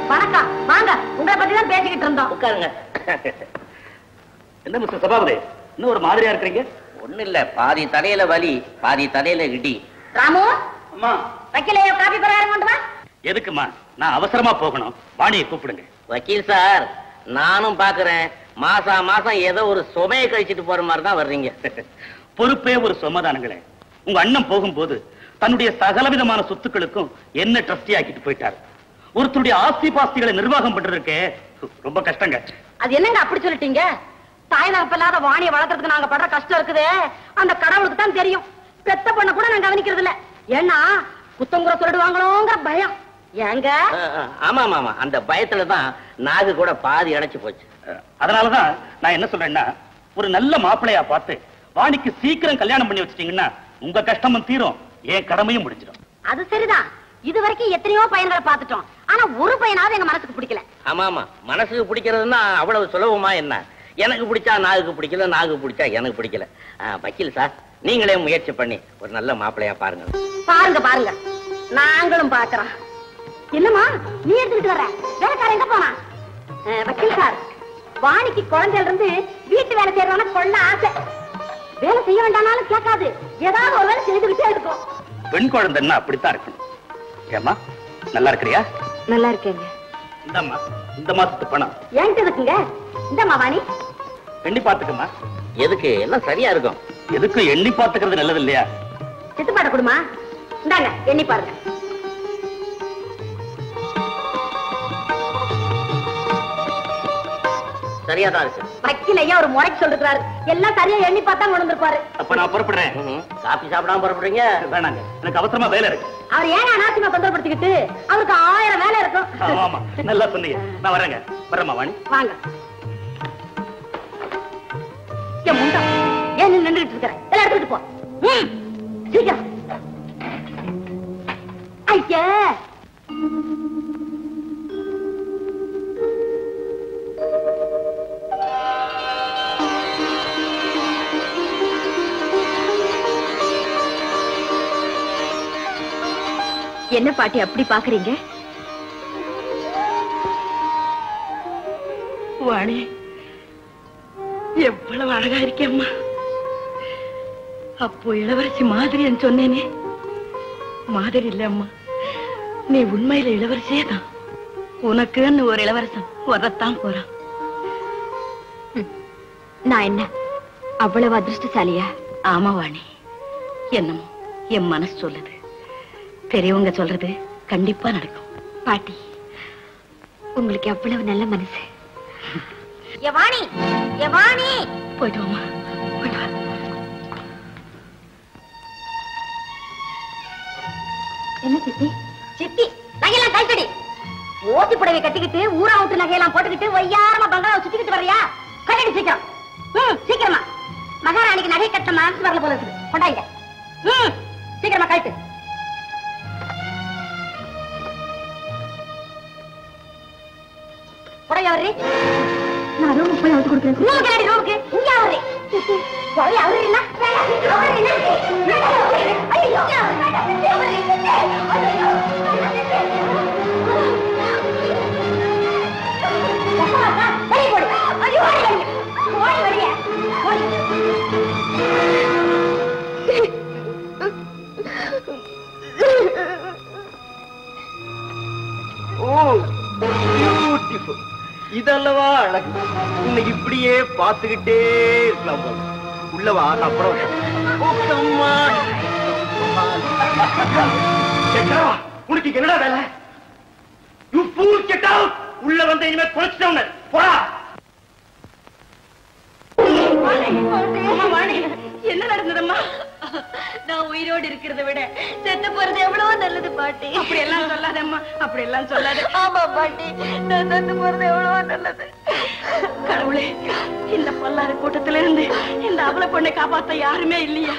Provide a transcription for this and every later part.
வணக்கம் வாங்க உங்களை பத்தி தான் பேசிக்கிட்டு இருந்தோம் உட்காருங்க என்ன மிஸ்டர் சபாபதி இன்னும் ஒரு மாதிரியா இருக்கிறீங்க ஒண்ணு இல்ல பாதி தலையில வலி பாதி தலையில இடி ராமு அம்மா வைக்கலையோ காபி பராரம் கொண்டு வா எதுக்குமா நான் அவசரமா போகணும் வாணியை கூப்பிடுங்க வக்கீல் சார் நானும் பாக்குறேன் மாசா மாசம் ஏதோ ஒரு சுமையை கழிச்சிட்டு போற மாதிரி தான் வர்றீங்க பொறுப்பே ஒரு சொம்மதானங்களே உங்க அண்ணன் போகும்போது தன்னுடைய சகலவிதமான சொத்துக்களுக்கும் என்ன ட்ரஸ்டி ஆக்கிட்டு போயிட்டாரு ஒருத்தருடைய ஆஸ்தி பாஸ்திகளை நிர்வாகம் பண்றதுக்கே ரொம்ப கஷ்டங்க அது என்னங்க அப்படி சொல்லிட்டீங்க தாய் தகப்பில்லாத வாணியை வளர்க்கறதுக்கு நாங்க படுற கஷ்டம் இருக்குதே அந்த கடவுளுக்கு தான் தெரியும் பெத்த பொண்ண கூட நான் கவனிக்கிறது இல்ல ஏன்னா குத்தங்குற சொல்லிடுவாங்களோங்கிற பயம் ஏங்க அஹ், அஹ், ஆமா ஆமா ஆமா அந்த பயத்துல தான் நாகு கூட பாதி அடைச்சு போச்சு அஹ், அதனாலதான் நான் என்ன சொல்றேன்னா ஒரு நல்ல மாப்பிள்ளையா பார்த்து வாணிக்கு சீக்கிரம் கல்யாணம் பண்ணி வச்சிட்டீங்கன்னா உங்க கஷ்டமும் தீரும் என் கடமையும் முடிஞ்சிடும் அது சரிதான் இது வரைக்கும் எத்தனையோ பையன்களை பார்த்துட்டோம் ஆனா ஒரு பையனாவது எங்க மனசுக்கு பிடிக்கல ஆமா ஆமா மனசுக்கு பிடிக்கிறதுன்னா அவ்வளவு சுலபமா என்ன எனக்கு பிடிச்சா நாகுக்கு பிடிக்கல நாகு பிடிச்சா எனக்கு பிடிக்கல அஹ், வக்கீல் சார் நீங்களே முயற்சி பண்ணி ஒரு நல்ல மாப்பிள்ளையா பாருங்க பாருங்க பாருங்க நாங்களும் பாக்குறோம் என்னம்மா நீ எடுத்துக்கிட்டு வர்ற வேலைக்காரன் எங்க போனா அஹ், வக்கீல் சார் வாணிக்கு குழந்தையில இருந்து வீட்டு வேலை செய்யறவன கொள்ள ஆசை வேலை செய்ய வேண்டாம்னாலும் கேட்காது ஏதாவது ஒரு வேலை செய்துகிட்டே இருக்கும் பெண் குழந்தைன்னா அப்படித்தான் இருக்கணும் ஏம்மா நல்லா இருக்கிறியா நல்லா இருக்கேங்க இந்தம்மா இந்த மாசத்து பணம் என்கிட்ட இருக்குங்க இந்தம்மா வாணி எண்ணி பாத்துக்கம்மா எதுக்கு எல்லாம் சரியா இருக்கும் எதுக்கும் எண்ணி பாத்துக்கிறது நல்லது இல்லையா சித்துப்பாட கொடுமா இந்தாங்க எண்ணி பாருங்க சரியா தான் இருக்கு வக்கீல் ஐயா ஒரு முறைக்கு சொல்லிருக்காரு எல்லாம் சரியா எண்ணி பார்த்தா கொண்டு வந்திருப்பாரு அப்ப நான் புறப்படுறேன் ம்ஹும். காபி சாப்பிடாம புறப்படுறீங்க வேணாங்க எனக்கு அவசரமா வேலை இருக்கு அவர் ஏன் அனாவசியமா தொந்தரப்படுத்திக்கிட்டு அவருக்கு ஆயிரம் வேலை இருக்கும் ஆமா, ஆமா நல்லா சொன்னீங்க நான் வரேங்க வரேம்மா வாணி வாங்க என் முண்டா ஏன் நீ நின்றுட்டு இருக்கிற எல்லாம் எடுத்துட்டு போ ம், சீக்கிரம் ஐயா என்ன பாட்டி அப்படி பாக்குறீங்க வாணி எவ்வளவு அழகா இருக்கேம்மா அப்போ இளவரசி மாதிரின்னு சொன்னேனே மாதிரி இல்ல அம்மா நீ உண்மையில இளவரசியே தான் உனக்குன்னு ஒரு இளவரசன் வரத்தான் போறான் நான் என்ன அவ்வளவு அதிர்ஷ்டசாலியா ஆமா வாணி என்னமோ என் மனசு சொல்லுது பெரியவங்க சொல்றது கண்டிப்பா நடக்கும் பாட்டி உங்களுக்கு எவ்வளவு நல்ல மனசு வாணி வாணி போயிட்டு வாம்மா போயிட்டு வா என்ன சித்தி சித்தி நகையெல்லாம் கழட்டடி ஓசி புடவை கட்டிக்கிட்டு ஊரா விட்டு நகையெல்லாம் போட்டுக்கிட்டு வையாரமா பங்களா சுத்திக்கிட்டு வர்றியா கட்டடி சீக்கிரம் ம் சீக்கிரமா மகாராணிக்கு நகை கட்ட மனசு வரல போல இருக்குது கொண்டாங்க ம் சீக்கிரமா கழட்டு புடவை அவரு நான் ரூமுக்கு போய் அவுத்து கொடுக்குறேன் ரூமுக்கு ரெடி ரூமுக்கு இங்க அவரு புடவை அவரு என்ன அவரு என்ன ஐயோ பியூட்டிஃபுல் இதல்லவா அழகு உன்னை இப்படியே பார்த்துக்கிட்டே இருக்கலாம் போல உள்ளவா நான் அப்புறம் வரேன். ஓ, அம்மா. Get out! உனக்கு இங்க என்னடா வேலை யூ ஃபூல் கெட் அவுட் உள்ள வந்து இனிமே குறைச்சிட்டவன போடா அம்மா, வாணி, என்ன நடந்ததம்மா நான் உயிரோடு இருக்கிறத விட செத்து போறது எவ்வளவு நல்லது பாட்டி அப்படி எல்லாம் சொல்லாதம்மா அப்படி எல்லாம் சொல்லாத ஆமா பாட்டி நான் செத்து போறது எவ்வளவு நல்லது கடவுளே இந்த பல்லாறு கூட்டத்துல இருந்து இந்த அவல பொண்ணை காப்பாத்த யாருமே இல்லையா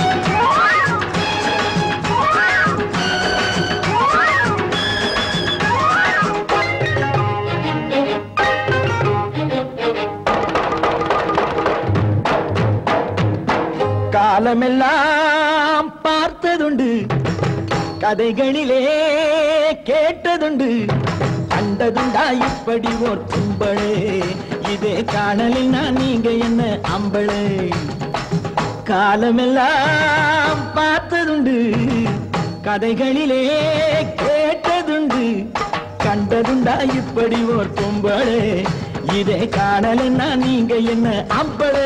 ஆ காலமெல்லாம் பார்த்ததுண்டு கதைகளிலே கேட்டதுண்டு கண்டதுண்டா இப்படி ஓர் கும்பளே இதே காணலில் நான் நீங்க என்ன அம்பளே காலமெல்லாம் பார்த்ததுண்டு கதைகளிலே கேட்டதுண்டு கண்டதுண்டா இப்படி ஓர் கும்பளே இதே காணலில் நான் நீங்க என்ன அம்பளே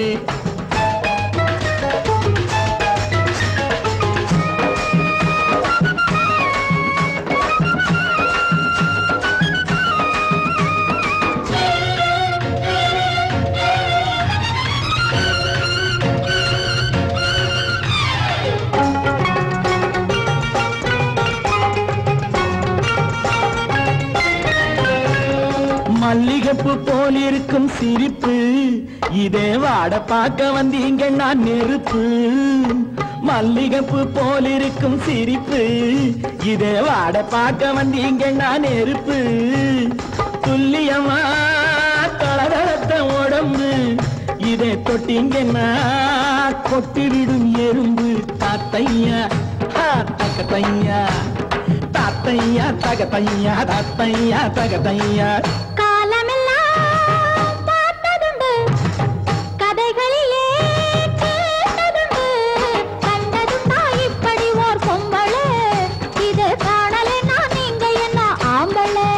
மல்லிகைப்பூ போல் இருக்கும் சிரிப்பு இதே வாட பார்க்க வந்தீங்க நான் நெருப்பு மல்லிகைப்பூ போல் இருக்கும் சிரிப்பு இதே வாட பார்க்க வந்தீங்க நான் நெருப்பு துல்லியமா தளதளத்த உடம்பு இதை தொட்டீங்கன்னா கொட்டிவிடும் எறும்பு தாத்தையா ஹா, தக்கத்தையா தாத்தையா தகத்தையா தாத்தையா தகத்தையா காலமெல்லாம் பார்த்ததுண்டு கதைகளிலே கேட்டதுண்டு கண்டதுண்டா இப்படி ஓர் பொம்பளே இது காணலே நான் நீங்க என்ன ஆம்பளே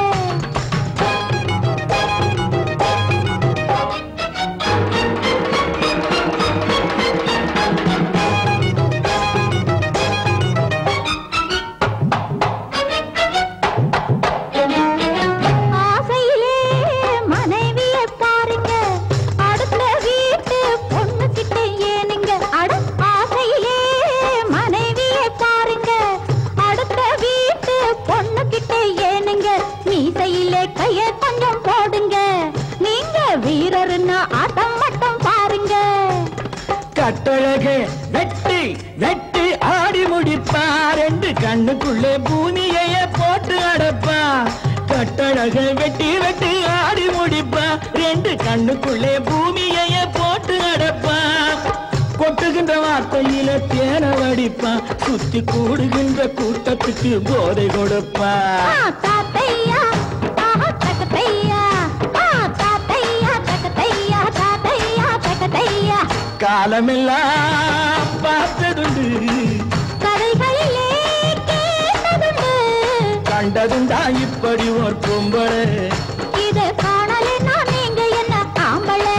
ஆசையிலே மனைவியை பாருங்க அடுத்த வீட்டு பொண்ணு கிட்ட ஏனுங்க அட ஆசையிலே மனைவியை பாருங்க அடுத்த வீட்டு பொண்ணு கிட்ட ஏனுங்க மீசையிலே கைய கொஞ்சம் போடுங்க நீங்க வீரர்னு ஆட்டம் மட்டும் பாருங்க கட்டழகு வெட்டி வெட்டி ஆடி முடிப்பா ரெண்டு கண்ணுக்குள்ளே பூமியைய போட்டு அடப்பா கட்டழகு வெட்டி வெட்டி ஆடி முடிப்பா ரெண்டு கண்ணுக்குள்ளே பூமியைய போட்டு அடப்பா கொட்டுகின்ற வார்த்தையில தேன வடிப்பா சுத்தி கூடுகின்ற கூட்டத்துக்கு போதை கொடுப்பா ஆ, தாத்தையா ஆஹா, தக்கத்தையா ஆ, தாத்தையா தக்கத்தையா தாத்தையா தக்கத்தையா காலமெல்லாம் பார்த்ததுண்டு கதைகளிலே கேட்டதுண்டு கண்டதுண்டா இப்படி ஒரு பொம்பளை இது காணலே நான் நீங்க என்ன ஆம்பளே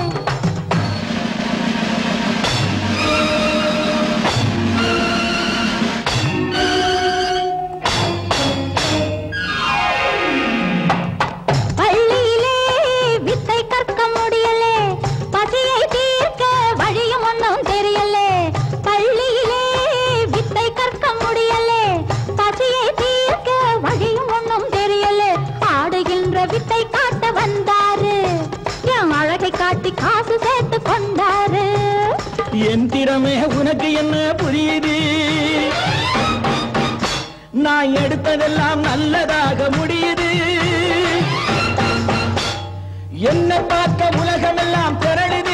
பள்ளியிலே வித்தை கற்க முடியலே பசியை தீர்க்க வழியும் ஒன்றும் தெரியலே பள்ளியிலே வித்தை கற்க முடியலே பசியை தீர்க்க வழியும் ஒன்றும் தெரியலே ஆடுகின்ற வித்தை காட்ட வந்தாரு என் அழகை காட்டி காசு சேர்த்து கொண்டாரு என் திறமை உனக்கு என்ன புரியுது நான் எடுத்ததெல்லாம் நல்லதாக முடியுது என்ன பார்க்க உலகமெல்லாம் திரளுது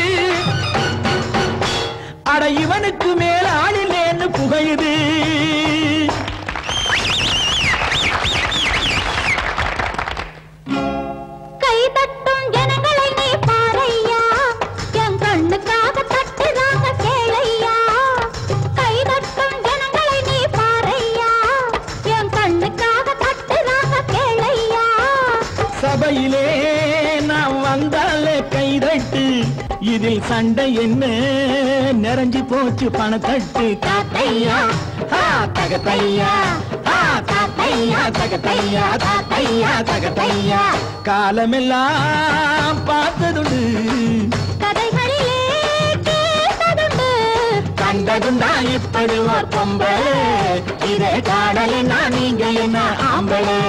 அட இவனுக்கு மேல ஆளில்லேன்னு புகழுது கை தட்டும் ஜனங்களை நீ பாரையா என் கண்ணுக்காக தட்டுறாங்க கேளையா கை தட்டும் ஜனங்களை நீ பாரையா என் கண்ணுக்காக தட்டுறாங்க கேளையா சபையிலே நாம் வந்தாலே கைதட்டு இதில் சண்டை என்ன நிறைஞ்சு போச்சு பணத்தட்டு காத்தையா ஆ, தகத்தையா ஆ, தாத்தையா தகத்தையா தாத்தையா தகத்தையா காலமெல்லாம் பார்த்ததுண்டு கதைகளிலே கேட்டதுண்டு கண்டதுண்டா இப்படி ஒரு பொம்பளை இதை காணலைன்னா நீங்க என்ன ஆம்பளை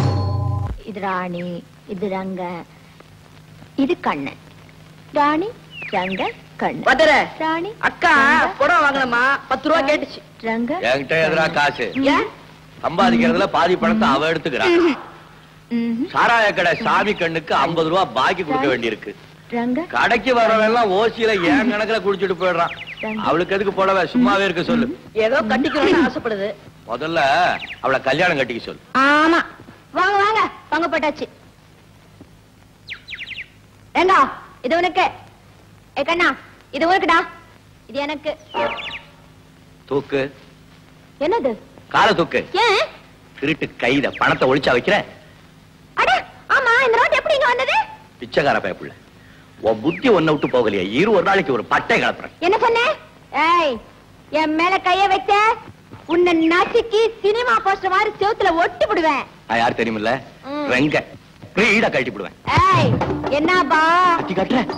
இது ராணி இது ரங்க இது கண்ணன் ராணி ரங்க கண்ணு பதற ராணி அக்கா புடவை வாங்கணுமா பத்து ரூபா கேட்டுச்சு ரங்க என்கிட்ட எதிரா காசு ஏன் சம்பாதிக்கிறதுல பாதி பணத்தை அவ எடுத்துக்கிறான் ம்ஹும். சாராய கடை சாமி கண்ணுக்கு ஐம்பது ரூபா பாக்கி கொடுக்க வேண்டியிருக்கு ரங்க கடைக்கு வரவன் எல்லாம் ஓசியில ஏன் கணக்குல குடிச்சிட்டு போயிடுறான் அவளுக்கு எதுக்கு போடவே சும்மாவே இருக்க சொல்லு ஏதோ கட்டிக்கணும்னு ஆசைப்படுது முதல்ல அவளை கல்யாணம் கட்டிக்க சொல்லு ஆமா வாங்க வாங்க வாங்க போட்டாச்சு ஏண்டா இது உனக்கு ஏ கண்ணா இது உனக்குடா இது எனக்கு தூக்கு என்னது காலை தூக்கு ஏன் திருட்டு கைத பணத்தை ஒளிச்சா வைக்கிற அட ஆமா இந்த ரோட் எப்படி இங்க வந்தது பிச்சைக்கார பயப்புள்ள உன் புத்தி ஒன்ன விட்டு போகலையா இரு ஒரு நாளைக்கு ஒரு பட்டை கலப்புறேன் என்ன சொன்ன ஏய் என் மேல கைய வச்ச உன்னை நசுக்கி சினிமா போஸ்டர் மாதிரி செவுத்துல ஒட்டி விடுவேன் நான் யார் தெரியுமில்ல ம். ரெங்க பிரீடா கழட்டி போடுவேன் ஏய் என்னப்பா கட்டி காட்டுறேன்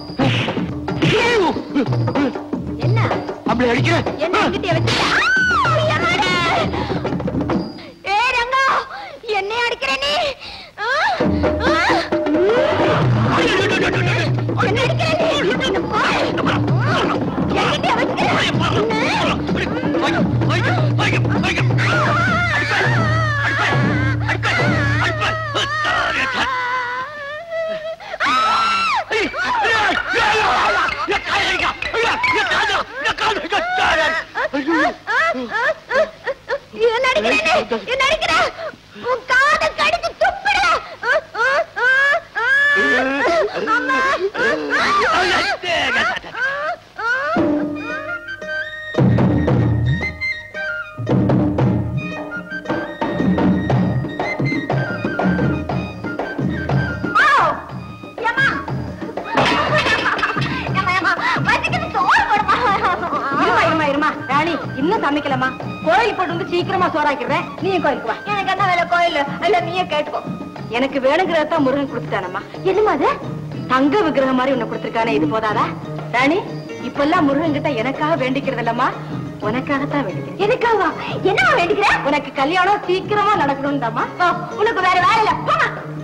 என்ன அப்படி அடிக்கிறேன் என்ன எங்கிட்ட வச்சுட்ட ஏய் ரங்கா என்னை அடிக்கிற நீ ஆ? ஆ? என்னை அடிக்கிற நீ? இந்த பாரு. என்கிட்ட வச்சுக்கிற. என்ன அடிக்கிற நீ? என்ன அடிக்கிற? உன் காதை கடிச்சு துப்பிடு. ஆ, ஆ, ஆ, ஆ. அம்மா. ஆ, ஆ. ஆ. ஏம்மா. ஏம்மா, ஏம்மா, வச்சுக்கிட்டு சோறு போடுமா. இருமா இருமா இருமா ராணி இன்னும் சமைக்கலமா கோயில் போட்டு வந்து சீக்கிரமா சோறாக்கிறேன் நீ கோயிலுக்கு வா எனக்கு என்ன வேலை கோயில் இல்ல நீயே கேட்டுக்கோ எனக்கு வேணுங்கிறதான் முருகன் கொடுத்துட்டானம்மா என்னமா அது தங்க விக்கிரகம் மாதிரி உன்னை கொடுத்திருக்கானே இது போதாதா ராணி இப்பெல்லாம் முருகன் கிட்ட எனக்காக வேண்டிக்கிறது இல்லம்மா உனக்காகத்தான் வேண்டிக்கிறேன் எனக்காவா என்னவா வேண்டிக்கிற உனக்கு கல்யாணம் சீக்கிரமா நடக்கணும் ஓ, உனக்கு வேற வேலை இல்ல போமா